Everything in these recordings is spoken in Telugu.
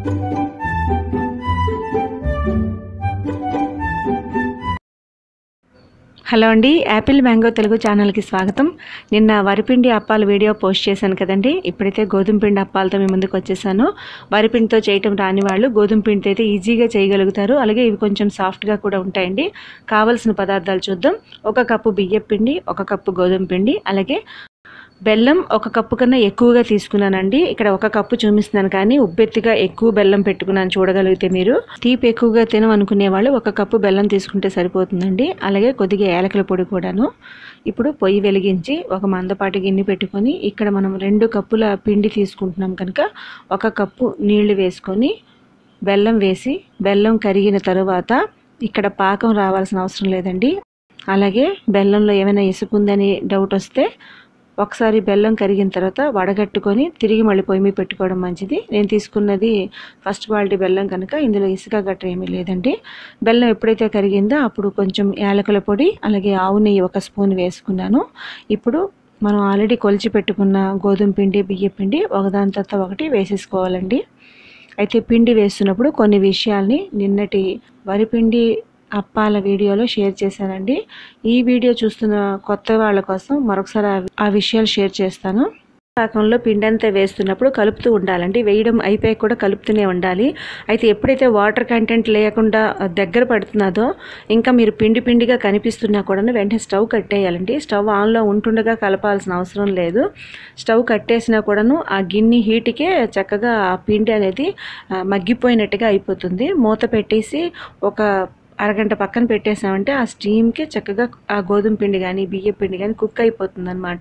హలో అండి యాపిల్ మ్యాంగో తెలుగు ఛానల్కి స్వాగతం నిన్న వరిపిండి అప్పాల వీడియో పోస్ట్ చేశాను కదండి ఇప్పుడైతే గోధుమ పిండి అప్పాలతో మీ ముందుకు వచ్చేసాను వరిపిండితో చేయటం రాని వాళ్ళు గోధుమ పిండితో అయితే ఈజీగా చేయగలుగుతారు అలాగే ఇవి కొంచెం సాఫ్ట్గా కూడా ఉంటాయండి కావలసిన పదార్థాలు చూద్దాం ఒక కప్పు బియ్యం పిండి ఒక కప్పు గోధుమ పిండి అలాగే బెల్లం ఒక కప్పు కన్నా ఎక్కువగా తీసుకున్నానండి ఇక్కడ ఒక కప్పు చూపిస్తున్నాను కానీ ఉబ్బెత్తిగా ఎక్కువ బెల్లం పెట్టుకున్నాను చూడగలిగితే మీరు తీపి ఎక్కువగా తినమనుకునే వాళ్ళు ఒక కప్పు బెల్లం తీసుకుంటే సరిపోతుందండి అలాగే కొద్దిగా ఏలకల పొడి కూడాను ఇప్పుడు పొయ్యి వెలిగించి ఒక మందపాటి గిన్నె పెట్టుకొని ఇక్కడ మనం రెండు కప్పుల పిండి తీసుకుంటున్నాం కనుక ఒక కప్పు నీళ్లు వేసుకొని బెల్లం వేసి బెల్లం కరిగిన తరువాత ఇక్కడ పాకం రావాల్సిన అవసరం లేదండి అలాగే బెల్లంలో ఏమైనా ఇసుకుందని డౌట్ వస్తే ఒకసారి బెల్లం కరిగిన తర్వాత వడగట్టుకొని తిరిగి మళ్ళీ పొయ్యి మీద పెట్టుకోవడం మంచిది నేను తీసుకున్నది ఫస్ట్ క్వాలిటీ బెల్లం కనుక ఇందులో ఇసుక గట్ర ఏమీ లేదండి బెల్లం ఎప్పుడైతే కరిగిందో అప్పుడు కొంచెం యాలకుల పొడి అలాగే ఆవు నెయ్యి ఒక స్పూన్ వేసుకున్నాను ఇప్పుడు మనం ఆల్రెడీ కొలిచి పెట్టుకున్న గోధుమ పిండి బియ్య పిండి ఒకదాని తర్వాత ఒకటి వేసేసుకోవాలండి అయితే పిండి వేస్తున్నప్పుడు కొన్ని విషయాల్ని నిన్నటి వరిపిండి అప్పాల వీడియోలో షేర్ చేశానండి ఈ వీడియో చూస్తున్న కొత్త వాళ్ళ కోసం మరొకసారి ఆ- ఆ విషయాలు షేర్ చేస్తాను పాకంలో పిండి అంతా వేస్తున్నప్పుడు కలుపుతూ ఉండాలండి వేయడం అయిపోయాక కూడా కలుపుతూనే ఉండాలి అయితే ఎప్పుడైతే వాటర్ కంటెంట్ లేకుండా దగ్గర పడుతున్నదో ఇంకా మీరు పిండి పిండిగా కనిపిస్తున్నా కూడా వెంటనే స్టవ్ కట్టేయాలండి స్టవ్ ఆన్లో ఉంటుండగా కలపాల్సిన అవసరం లేదు స్టవ్ కట్టేసినా కూడాను ఆ గిన్నె హీట్కే చక్కగా ఆ పిండి అనేది ఆ, మగ్గిపోయినట్టుగా అయిపోతుంది మూత పెట్టేసి ఒక అరగంట పక్కన పెట్టేసామంటే ఆ స్టీమ్కి చక్కగా ఆ గోధుమ పిండి కానీ బియ్య పిండి కానీ కుక్ అయిపోతుంది అనమాట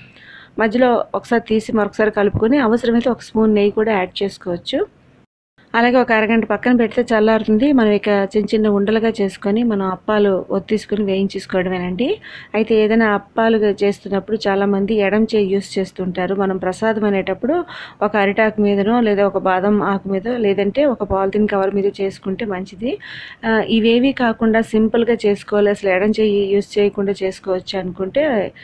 మధ్యలో ఒకసారి తీసి మరొకసారి కలుపుకొని అవసరమైతే ఒక స్పూన్ నెయ్యి కూడా యాడ్ చేసుకోవచ్చు అలాగే ఒక అరగంట పక్కన పెడితే చల్లారుతుంది మనం ఇక చిన్న చిన్న ఉండలుగా చేసుకొని మనం అప్పాలు ఒత్తిసుకొని వేయించేసుకోవడమేనండి అయితే ఏదైనా అప్పాలు చేస్తున్నప్పుడు చాలామంది ఎడం చేయి యూస్ చేస్తుంటారు మనం ప్రసాదం అనేటప్పుడు ఒక అరిటాకు మీదనో లేదా ఒక బాదం ఆకు మీద లేదంటే ఒక పాలిథిన్ కవర్ మీద చేసుకుంటే మంచిది ఆ, ఇవేవి కాకుండా సింపుల్గా చేసుకోవాలి అసలు ఎడం చేయి యూస్ చేయకుండా చేసుకోవచ్చు అనుకుంటే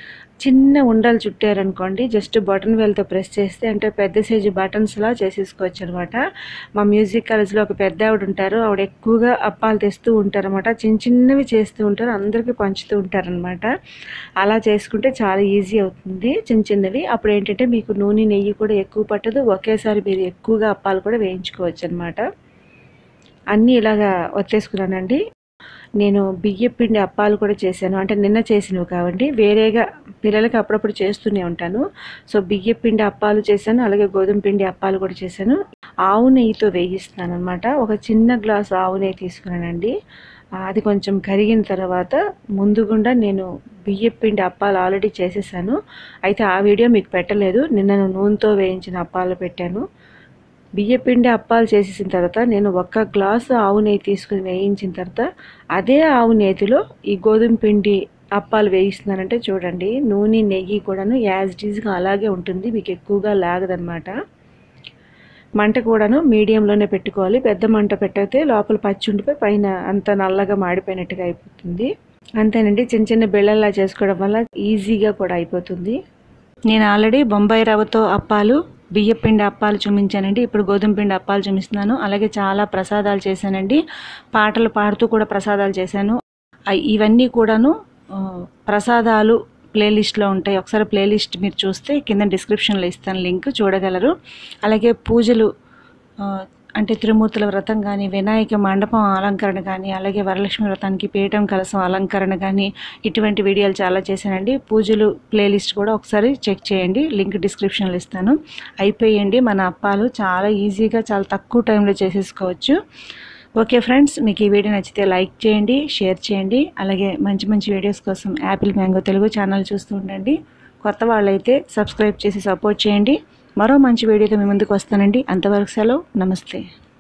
చిన్న ఉండలు చుట్టారనుకోండి జస్ట్ బటన్ వేల్తో ప్రెస్ చేస్తే అంటే పెద్ద సైజు బటన్స్లా చేసేసుకోవచ్చు అనమాట మా మ్యూజిక్ కాలేజ్లో ఒక పెద్ద ఆవిడ ఉంటారు ఆవిడ ఎక్కువగా అప్పాలు తెస్తూ ఉంటారన్నమాట చిన్న చిన్నవి చేస్తూ ఉంటారు అందరికీ పంచుతూ ఉంటారనమాట అలా చేసుకుంటే చాలా ఈజీ అవుతుంది చిన్న చిన్నవి అప్పుడు ఏంటంటే మీకు నూనె నెయ్యి కూడా ఎక్కువ పట్టదు ఒకేసారి మీరు ఎక్కువగా అప్పాలు కూడా వేయించుకోవచ్చు అనమాట అన్నీ ఇలాగా ఒత్తేసుకున్నానండి నేను బియ్య పిండి అప్పాలు కూడా చేశాను అంటే నిన్న చేసినవి కావండి వేరేగా పిల్లలకి అప్పుడప్పుడు చేస్తూనే ఉంటాను సో బియ్య పిండి అప్పాలు చేశాను అలాగే గోధుమ పిండి అప్పాలు కూడా చేశాను ఆవు నెయ్యితో వేయిస్తున్నాను అనమాట ఒక చిన్న గ్లాసు ఆవు నెయ్యి తీసుకున్నానండి ఆ, అది కొంచెం కరిగిన తర్వాత ముందుగుండా నేను బియ్య పిండి అప్పాలు ఆల్రెడీ చేసేసాను అయితే ఆ వీడియో మీకు పెట్టలేదు నిన్న నూనెతో వేయించిన అప్పాలు పెట్టాను బియ్యపిండి అప్పాలు చేసేసిన తర్వాత నేను ఒక్క గ్లాసు ఆవు నెయ్యి తీసుకుని వేయించిన తర్వాత అదే ఆవు నేతిలో ఈ గోధుమ పిండి అప్పాలు వేయిస్తున్నానంటే చూడండి నూనె నెయ్యి కూడాను యాజ్ టీజ్గా అలాగే ఉంటుంది మీకు ఎక్కువగా లాగదనమాట మంట కూడాను మీడియంలోనే పెట్టుకోవాలి పెద్ద మంట పెట్టితే లోపల పచ్చి ఉండిపోయి పైన అంత నల్లగా మాడిపోయినట్టుగా అయిపోతుంది అంతేనండి చిన్న చిన్న బిళ్ళల్లా చేసుకోవడం వల్ల ఈజీగా కూడా అయిపోతుంది నేను ఆల్రెడీ బొంబాయి రవ్వతో అప్పాలు బియ్య పిండి అప్పాలు చూపించానండి ఇప్పుడు గోధుమ పిండి అప్పాలు చూపిస్తున్నాను అలాగే చాలా ప్రసాదాలు చేశానండి పాటలు పాడుతూ కూడా ప్రసాదాలు చేశాను అయ్- ఇవన్నీ కూడాను ఆ, ప్రసాదాలు ప్లేలిస్ట్లో ఉంటాయి ఒకసారి ప్లేలిస్ట్ మీరు చూస్తే కింద డిస్క్రిప్షన్లో ఇస్తాను లింక్ చూడగలరు అలాగే పూజలు ఆ, అంటే త్రిమూర్తుల వ్రతం కానీ వినాయక మండపం అలంకరణ కానీ అలాగే వరలక్ష్మి వ్రతానికి పీఠం కలసం అలంకరణ కానీ ఇటువంటి వీడియోలు చాలా చేశానండి పూజలు ప్లేలిస్ట్ కూడా ఒకసారి చెక్ చేయండి లింక్ డిస్క్రిప్షన్లో ఇస్తాను అయిపోయండి మన అప్పాలు చాలా ఈజీగా చాలా తక్కువ టైంలో చేసేసుకోవచ్చు ఓకే ఫ్రెండ్స్ మీకు ఈ వీడియో నచ్చితే లైక్ చేయండి షేర్ చేయండి అలాగే మంచి మంచి వీడియోస్ కోసం యాపిల్ మ్యాంగో తెలుగు ఛానల్ చూస్తూ ఉండండి కొత్త వాళ్ళైతే సబ్స్క్రైబ్ చేసి సపోర్ట్ చేయండి మరో మంచి వీడియోతో మీ ముందుకు వస్తానండి అంతవరకు సెలవు నమస్తే